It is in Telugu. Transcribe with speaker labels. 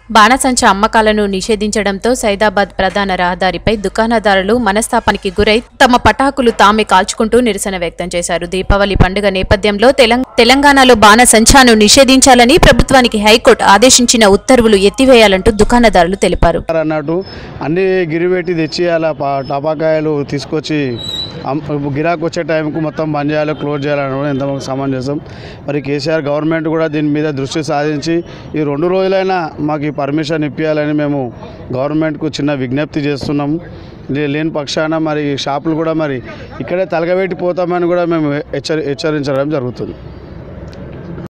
Speaker 1: బాణసంచ అమ్మకాలను నిషేధించడంతో సైదాబాద్ ప్రధాన రహదారిపై దుకాణదారులు మనస్తాపానికి గురై తమ పటాకులు తామే కాల్చుకుంటూ నిరసన వ్యక్తం చేశారు దీపావళి పండుగ నేపథ్యంలో తెలం- తెలంగాణలో బాణసంచాను నిషేధించాలని ప్రభుత్వానికి హైకోర్టు ఆదేశించిన ఉత్తర్వులు ఎత్తివేయాలంటూ దుకాణదారులు తెలిపారు
Speaker 2: అన్నట్టు అన్ని గిరిపెట్టి తెచ్చియాల టపాకాయలు తీసుకొచ్చి అమ్- గిరాకు వచ్చే టైంకు మొత్తం బంద్ చేయాలి క్లోజ్ చేయాలని కూడా ఎంతమంది సమంజసం మరి కేసీఆర్ గవర్నమెంట్ కూడా దీని మీద దృష్టి సాధించి ఈ రెండు రోజులైనా మాకు ఈ పర్మిషన్ ఇప్పించాలని మేము గవర్నమెంట్కు చిన్న విజ్ఞప్తి చేస్తున్నాము లే- లేని పక్షాన మరి షాపులు కూడా మరి ఇక్కడే తలగబెట్టి పోతామని కూడా మేము హెచ్చరి హెచ్చరించడం జరుగుతుంది